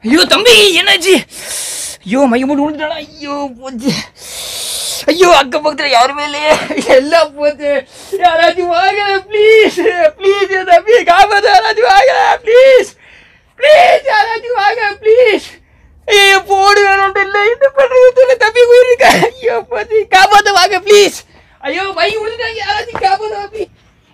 ஐயோ தம்பி என்னாச்சு ஐயோ மையம் போட்டு விழுந்துட்டாடா ஐயோ போச்சு ஐயோ அக்கம் பக்கத்தில் யாருமே இல்லையே எல்லாம் போச்சு யாராச்சும் வாங்க ப்ளீஸ் ப்ளீஸ் தம்பி காப்பாத்து யாராச்சும் வாங்க ப்ளீஸ் ப்ளீஸ் யாராச்சும் வாங்க ப்ளீஸ் ஐயோ போடு வேணும்ட்டு இல்லை இந்த பண்ணுறது தம்பி உயிருக்கு ஐயோ போச்சு காப்பாற்ற வாங்க ப்ளீஸ் ஐயோ பைக் விழுந்துட்டாங்க யாராச்சும் காப்பாற்ற தம்பி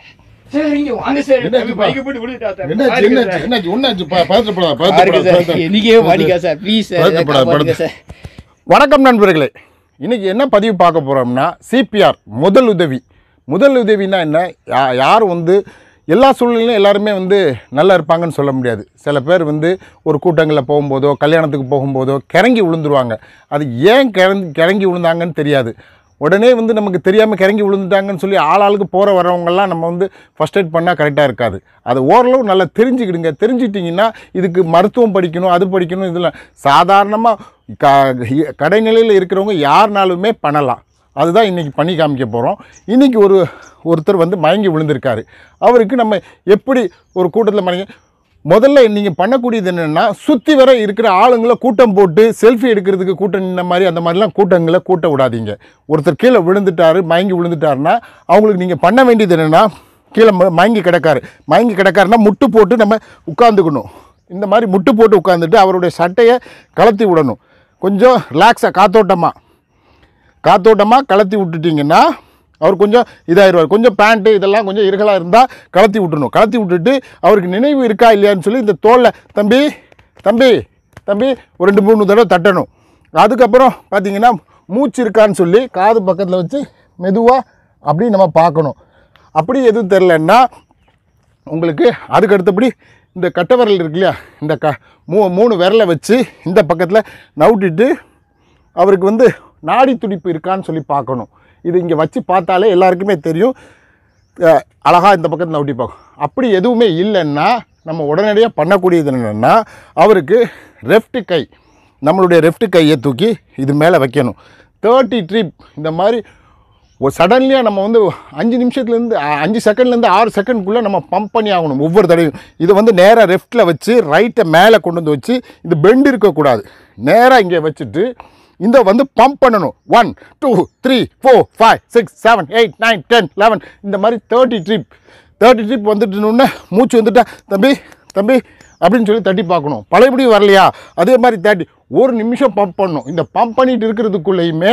சார் இங்க வாங்க சார் என்னாச்சு தம்பி பா? பைக் போட்டு விழுந்துட்டா சார் என்னாச்சு பாருங்க என்னாச்சு சார். என்னாச்சு ஒன்னாச்சு பதற்றப்படாத பாருங்க பதற்றப்படாத சார் பதற்ற- எனக்கே மாட்டிக்கா சார் ப்ளீஸ் சார் பதற்றப்படாத காப்பாத்துங்க பதற்ற- சார் வணக்கம் நண்பர்களே இன்னைக்கு என்ன பதிவு பார்க்க போகிறோம்னா சிபிஆர் முதல் உதவி முதல் உதவினா என்ன யா- யார் வந்து எல்லா சூழ்நிலையும் எல்லாருமே வந்து நல்லா இருப்பாங்கன்னு சொல்ல முடியாது சில பேர் வந்து ஒரு கூட்டங்களில் போகும்போதோ கல்யாணத்துக்கு போகும்போதோ கிறங்கி விழுந்துருவாங்க அது ஏன் கிறங்கி கிறங்கி விழுந்தாங்கன்னு தெரியாது உடனே வந்து நமக்கு தெரியாமல் கிறங்கி விழுந்துட்டாங்கன்னு சொல்லி ஆளாளுக்கு போகிற வரவங்கெல்லாம் நம்ம வந்து ஃபஸ்ட் எய்ட் பண்ணால் கரெக்டாக இருக்காது அது ஓரளவு நல்லா தெரிஞ்சுக்கிடுங்க தெரிஞ்சிட்டிங்கன்னா இதுக்கு மருத்துவம் படிக்கணும் அது படிக்கணும் இதில் சாதாரணமாக க கடைநிலையில் இருக்கிறவங்க யாருனாலுமே பண்ணலாம் அதுதான் இன்றைக்கி பண்ணி காமிக்க போகிறோம் இன்றைக்கி ஒரு ஒருத்தர் வந்து மயங்கி விழுந்திருக்காரு அவருக்கு நம்ம எப்படி ஒரு கூட்டத்தில் மயங்கி முதல்ல நீங்கள் பண்ணக்கூடியது என்னென்னா சுற்றி வர இருக்கிற ஆளுங்களை கூட்டம் போட்டு செல்ஃபி எடுக்கிறதுக்கு கூட்டம் நின்ன மாதிரி அந்த மாதிரிலாம் கூட்டங்களை கூட்ட விடாதீங்க ஒருத்தர் கீழே விழுந்துட்டாரு மயங்கி விழுந்துட்டாருன்னா அவங்களுக்கு நீங்கள் பண்ண வேண்டியது என்னென்னா கீழே ம- மயங்கி கிடக்காரு மயங்கி கிடக்காருன்னா முட்டு போட்டு நம்ம உட்காந்துக்கணும் இந்த மாதிரி முட்டு போட்டு உட்காந்துட்டு அவருடைய சட்டையை கலத்தி விடணும் கொஞ்சம் ரிலாக்ஸாக காத்தோட்டமாக காத்தோட்டமாக கலத்தி விட்டுட்டிங்கன்னா அவர் கொஞ்சம் இதாகிடுவார் கொஞ்சம் பேண்ட்டு இதெல்லாம் கொஞ்சம் இருகலாக இருந்தால் கலத்தி விட்டுணும் கலத்தி விட்டுட்டு அவருக்கு நினைவு இருக்கா இல்லையான்னு சொல்லி இந்த தோலில் தம்பி தம்பி தம்பி ஒரு ரெண்டு மூணு தடவை தட்டணும் அதுக்கப்புறம் பார்த்தீங்கன்னா மூச்சு இருக்கான்னு சொல்லி காது பக்கத்தில் வச்சு மெதுவாக அப்படி நம்ம பார்க்கணும் அப்படி எதுவும் தெரிலன்னா உங்களுக்கு அதுக்கு அடுத்தபடி இந்த கட்டை விரல் இருக்கு இல்லையா இந்த க மூ மூணு விரலை வச்சு இந்த பக்கத்தில் நவுட்டிட்டு அவருக்கு வந்து நாடி துடிப்பு இருக்கான்னு சொல்லி பார்க்கணும் இது இங்கே வச்சு பார்த்தாலே எல்லாருக்குமே தெரியும் அஹ், அழகா இந்த பக்கத்தில் நவுட்டி பார்க்கும் அப்படி எதுவுமே இல்லைன்னா நம்ம உடனடியாக பண்ணக்கூடியது என்னென்னா அவருக்கு லெஃப்ட் கை நம்மளுடைய லெஃப்ட் கையை தூக்கி இது மேலே வைக்கணும் தேர்ட்டி ட்ரிப் இந்த மாதிரி ஒரு சடன்லியாக நம்ம வந்து அஞ்சு நிமிஷத்துலேருந்து அ- அஞ்சு செகண்ட்லேருந்து ஆறு செகண்ட்குள்ளே நம்ம பம்ப் பண்ணி ஆகணும் ஒவ்வொரு தடவையும் இதை வந்து நேராக லெஃப்ட்டில் வச்சு ரைட்டை மேலே கொண்டு வந்து வச்சு இது பெண்ட் இருக்கக்கூடாது நேராக இங்கே வச்சுட்டு இந்த வந்து பம்ப் பண்ணணும் one two three four five six seven eight nine ten eleven இந்த மாதிரி தேர்ட்டி ட்ரிப் தேர்ட்டி ட்ரிப் வந்துட்டுன்னு மூச்சு வந்துட்டா தம்பி தம்பி அப்படின்னு சொல்லி தட்டி பார்க்கணும் பழையபடி வரலையா அதே மாதிரி தேர்ட்டி ஒரு நிமிஷம் பம்ப் பண்ணணும் இந்த பம்ப் பண்ணிட்டு இருக்கிறதுக்குள்ளேயுமே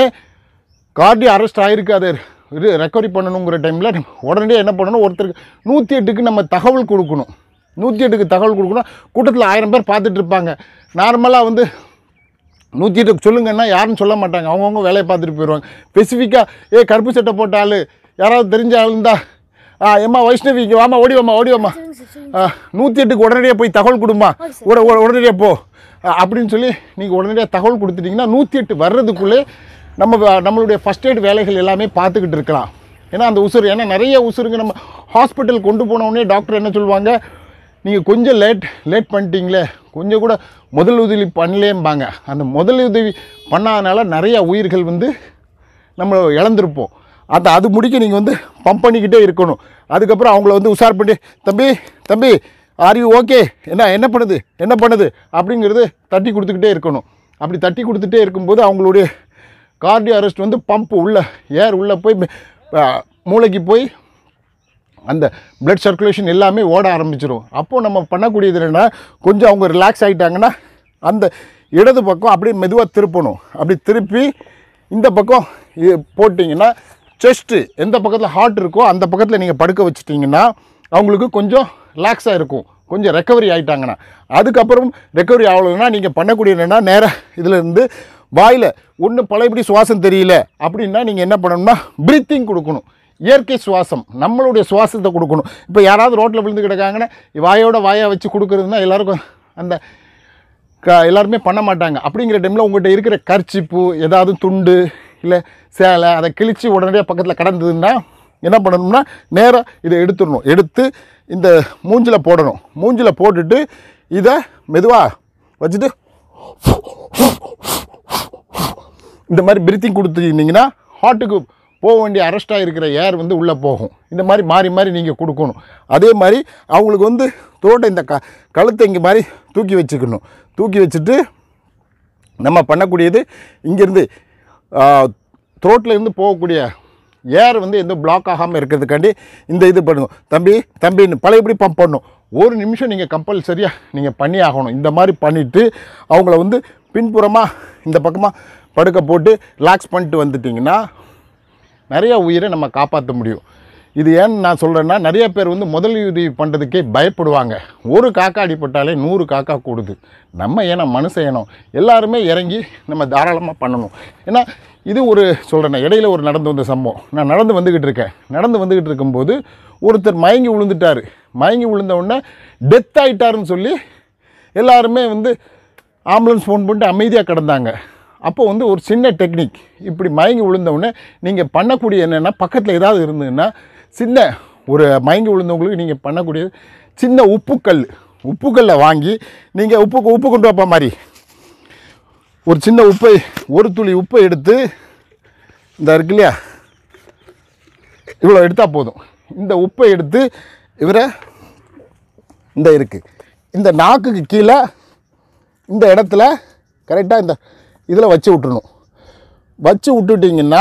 கார்டி அரெஸ்ட் ஆகிருக்கு அதை இது ரெக்கவரி பண்ணணுங்கிற டைமில் உடனடியாக என்ன பண்ணணும் ஒருத்தருக்கு நூற்றி எட்டுக்கு நம்ம தகவல் கொடுக்கணும் நூற்றி எட்டுக்கு தகவல் கொடுக்கணும் கூட்டத்தில் ஆயிரம் பேர் பார்த்துட்டு இருப்பாங்க நார்மலாக வந்து நூற்றி எட்டுக்கு சொல்லுங்கன்னா யாரும் சொல்ல மாட்டாங்க அவங்கவுங்க வேலையை பார்த்துட்டு போயிடுவாங்க ஸ்பெசிஃபிக்காக ஏ கருப்பு சட்டை போட்ட ஆள் யாராவது தெரிஞ்ச ஆள் இருந்தா ஆ ஏம்மா வைஷ்ணவி இங்கே வாமா ஓடி வாமா ஓடி வாமா நூற்றி எட்டுக்கு உடனடியாக போய் தகவல் கொடுமா உட உட- உடனடியாக போ ஆ, அப்படின்னு சொல்லி நீங்கள் உடனடியாக தகவல் கொடுத்துட்டிங்கன்னா நூற்றி எட்டு வர்றதுக்குள்ளே நம்ம வ- நம்மளுடைய ஃபஸ்ட் எய்ட் வேலைகள் எல்லாமே பார்த்துக்கிட்டு இருக்கலாம் ஏன்னா அந்த உசுறு ஏன்னா நிறைய உசுருங்க நம்ம ஹாஸ்பிட்டல் கொண்டு போனோடனே டாக்டர் என்ன சொல்லுவாங்க நீங்கள் கொஞ்சம் லேட் லேட் பண்ணிட்டீங்களே கொஞ்சம் கூட முதல் உதவி பண்ணலேம்பாங்க அந்த முதல் உதவி பண்ணாதனால நிறைய உயிர்கள் வந்து நம்ம இழந்திருப்போம் அந்த அது முடிக்க நீங்கள் வந்து பம்ப் பண்ணிக்கிட்டே இருக்கணும் அதுக்கப்புறம் அவங்கள வந்து உஷார் பண்ணி தம்பி தம்பி ஆர் யூ ஓகே என்ன என்ன பண்ணுது என்ன பண்ணுது அப்படிங்கிறது தட்டி கொடுத்துக்கிட்டே இருக்கணும் அப்படி தட்டி கொடுத்துட்டே இருக்கும்போது அவங்களுடைய கார்டியோ அரெஸ்ட் வந்து பம்ப் உள்ள ஏர் உள்ளே போய் அஹ், மூளைக்கு போய் அந்த blood சர்க்குலேஷன் எல்லாமே ஓட ஆரம்பிச்சிடும் அப்போது நம்ம பண்ணக்கூடியது என்னென்னா கொஞ்சம் அவங்க ரிலாக்ஸ் ஆகிட்டாங்கன்னா அந்த இடது பக்கம் அப்படியே மெதுவாக திருப்பணும் அப்படி திருப்பி இந்த பக்கம் இது போட்டிங்கன்னா செஸ்ட்டு எந்த பக்கத்தில் ஹார்ட் இருக்கோ அந்த பக்கத்தில் நீங்கள் படுக்க வச்சிட்டிங்கன்னா அவங்களுக்கு கொஞ்சம் ரிலாக்ஸாக இருக்கும் கொஞ்சம் ரெக்கவரி ஆகிட்டாங்கன்னா அதுக்கப்புறம் ரெக்கவரி ஆகலைன்னா நீங்கள் பண்ணக்கூடிய என்னென்னா நேராக இதில் இருந்து வாயில் ஒன்று பழையபடி சுவாசம் தெரியல அப்படின்னா நீங்கள் என்ன பண்ணணும்னா ப்ரீத்திங் கொடுக்கணும் இயற்கை சுவாசம் நம்மளுடைய சுவாசத்தை கொடுக்கணும் இப்போ யாராவது ரோட்டில் விழுந்து கிடக்காங்கன்னா வாயோட வாயை வச்சு கொடுக்குறதுனா எல்லாருக்கும் அந்த க எல்லாருமே பண்ண மாட்டாங்க அப்படிங்கிற டைமில் உங்கள்கிட்ட இருக்கிற கர்ச்சிப்பு ஏதாவது துண்டு இல்லை சேலை அதை கிழிச்சு உடனடியாக பக்கத்தில் கடந்ததுன்னா என்ன பண்ணணும்னா நேராக இதை எடுத்துடணும் எடுத்து இந்த மூஞ்சில் போடணும் மூஞ்சில் போட்டுட்டு இதை மெதுவாக வச்சுட்டு இந்த மாதிரி பிரீத்திங் கொடுத்துருந்தீங்கன்னா ஹார்ட்டுக்கு போக வேண்டிய அரெஸ்டாக இருக்கிற ஏர் வந்து உள்ளே போகும் இந்த மாதிரி மாறி மாறி நீங்கள் கொடுக்கணும் அதே மாதிரி அவங்களுக்கு வந்து தோட்டை இந்த க கழுத்தை இங்கே மாதிரி தூக்கி வச்சுக்கணும் தூக்கி வச்சுட்டு நம்ம பண்ணக்கூடியது இங்கேருந்து த்ரோட்டில் இருந்து போகக்கூடிய ஏர் வந்து எந்த பிளாக் ஆகாமல் இருக்கிறதுக்காண்டி இந்த இது பண்ணுங்க தம்பி தம்பின்னு பழையபடி பம்ப் பண்ணணும் ஒரு நிமிஷம் நீங்கள் கம்பல்சரியாக நீங்கள் பண்ணி ஆகணும் இந்த மாதிரி பண்ணிவிட்டு அவங்கள வந்து பின்புறமாக இந்த பக்கமாக படுக்க போட்டு ரிலாக்ஸ் பண்ணிட்டு வந்துட்டிங்கன்னா நிறைய உயிரை நம்ம காப்பாற்ற முடியும் இது ஏன்னு நான் சொல்கிறேன்னா நிறைய பேர் வந்து முதலுதவி பண்ணுறதுக்கே பயப்படுவாங்க ஒரு காக்கா அடிப்பட்டாலே நூறு காக்கா கூடுது நம்ம ஏன்னா மனுஷ ஏனம் எல்லாருமே இறங்கி நம்ம தாராளமாக பண்ணணும் ஏன்னா இது ஒரு சொல்கிறேன் இடையில ஒரு நடந்து வந்த சம்பவம் நான் நடந்து வந்துக்கிட்டு இருக்கேன் நடந்து வந்துக்கிட்டு இருக்கும்போது ஒருத்தர் மயங்கி விழுந்துட்டார் மயங்கி விழுந்த உடனே டெத் ஆயிட்டாருன்னு சொல்லி எல்லாருமே வந்து ஆம்புலன்ஸ் ஃபோன் பண்ணிட்டு அமைதியாக கிடந்தாங்க அப்போ வந்து ஒரு சின்ன டெக்னிக் இப்படி மயங்கி விழுந்த உடனே நீங்கள் பண்ணக்கூடிய என்னென்னா பக்கத்தில் ஏதாவது இருந்ததுன்னா சின்ன ஒரு மயங்கி விழுந்தவங்களுக்கு நீங்கள் பண்ணக்கூடியது சின்ன உப்புக்கல் உப்புக்கல்லை வாங்கி நீங்கள் உப்பு உப்பு கொண்டு வைப்பா மாதிரி ஒரு சின்ன உப்பை ஒரு துளி உப்பை எடுத்து இந்த இருக்கு இல்லையா இவ்வளோ எடுத்தால் போதும் இந்த உப்பை எடுத்து இவரை இந்த இருக்குது இந்த நாக்குக்கு கீழே இந்த இடத்துல கரெக்டாக இந்த இதில் வச்சு விட்டுறணும் வச்சு விட்டுட்டிங்கன்னா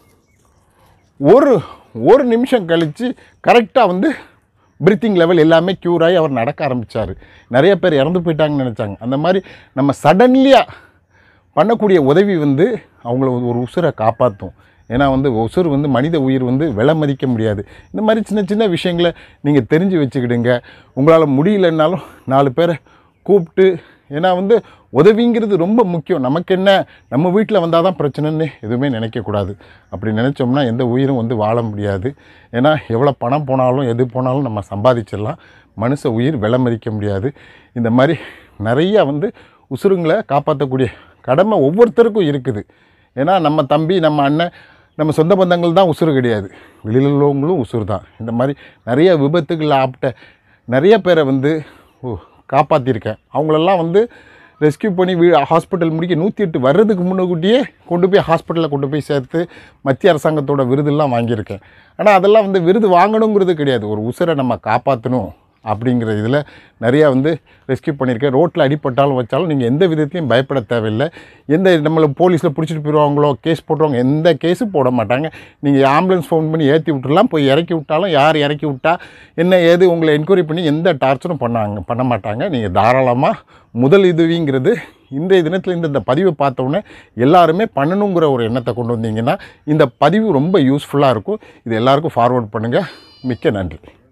ஒரு ஒரு நிமிஷம் கழித்து கரெக்டாக வந்து பிரீத்திங் லெவல் எல்லாமே க்யூர் ஆகி அவர் நடக்க ஆரம்பித்தார் நிறைய பேர் இறந்து போயிட்டாங்கன்னு நினச்சாங்க அந்த மாதிரி நம்ம சடன்லியாக பண்ணக்கூடிய உதவி வந்து அவங்கள ஒரு- ஒரு உசுரை காப்பாற்றும் ஏன்னா வந்து உசுர் வந்து மனித உயிர் வந்து விலை மதிக்க முடியாது இந்த மாதிரி சின்ன சின்ன விஷயங்களை நீங்கள் தெரிஞ்சு வச்சுக்கிடுங்க உங்களால் முடியலன்னாலும் நாலு பேரை கூப்பிட்டு ஏன்னா வந்து உதவிங்கிறது ரொம்ப முக்கியம் நமக்கு என்ன நம்ம வீட்டில் வந்தால் தான் பிரச்சனைன்னு எதுவுமே நினைக்கக்கூடாது அப்படி நினச்சோம்னா எந்த உயிரும் வந்து வாழ முடியாது ஏன்னா எவ்வளோ பணம் போனாலும் எது போனாலும் நம்ம சம்பாதிச்சிடலாம் மனுஷ உயிர் விலை மதிக்க முடியாது இந்த மாதிரி நிறையா வந்து உசுருங்களை காப்பாற்றக்கூடிய கடமை ஒவ்வொருத்தருக்கும் இருக்குது ஏன்னா நம்ம தம்பி நம்ம அண்ணன் நம்ம சொந்த பந்தங்கள் தான் உசுறு கிடையாது வெளியில் உள்ளவங்களும் உசுறு தான் இந்த மாதிரி நிறைய விபத்துகள் ஆப்பிட்ட நிறைய பேரை வந்து ஓ காப்பாற்றிருக்கேன் அவங்களெல்லாம் வந்து ரெஸ்க்யூ பண்ணி வீ ஹாஸ்பிட்டல் முடிக்க நூற்றி எட்டு வர்றதுக்கு முன்னக்கூட்டியே கொண்டு போய் ஹாஸ்பிட்டலில் கொண்டு போய் சேர்த்து மத்திய அரசாங்கத்தோட விருதெல்லாம் வாங்கியிருக்கேன் ஆனால் அதெல்லாம் வந்து விருது வாங்கணுங்கிறது கிடையாது ஒரு உசுரை நம்ம காப்பாற்றணும் அப்படிங்கிற இதில் நிறையா வந்து ரெஸ்க்யூ பண்ணியிருக்கேன் ரோட்டில் அடிப்பட்டாலும் வச்சாலும் நீங்கள் எந்த விதத்தையும் பயப்பட தேவையில்லை எந்த நம்மளை போலீஸில் பிடிச்சிட்டு போயிடுவாங்களோ கேஸ் போட்டுருவாங்க எந்த கேஸும் போட மாட்டாங்க நீங்கள் ஆம்புலன்ஸ் ஃபோன் பண்ணி ஏற்றி விட்டுறலாம் போய் இறக்கி விட்டாலும் யார் இறக்கி விட்டா என்ன ஏது உங்களை என்கொயரி பண்ணி எந்த டார்ச்சரும் பண்ணாங்க பண்ண மாட்டாங்க நீங்கள் தாராளமாக முதல் உதவிங்கிறது இன்றைய தினத்தில் இந்த இந்த பதிவை பார்த்த உடனே எல்லாருமே பண்ணணுங்கிற ஒரு எண்ணத்தை கொண்டு வந்தீங்கன்னா இந்த பதிவு ரொம்ப யூஸ்ஃபுல்லாக இருக்கும் இது எல்லாருக்கும் ஃபார்வர்ட் பண்ணுங்கள் மிக்க நன்றி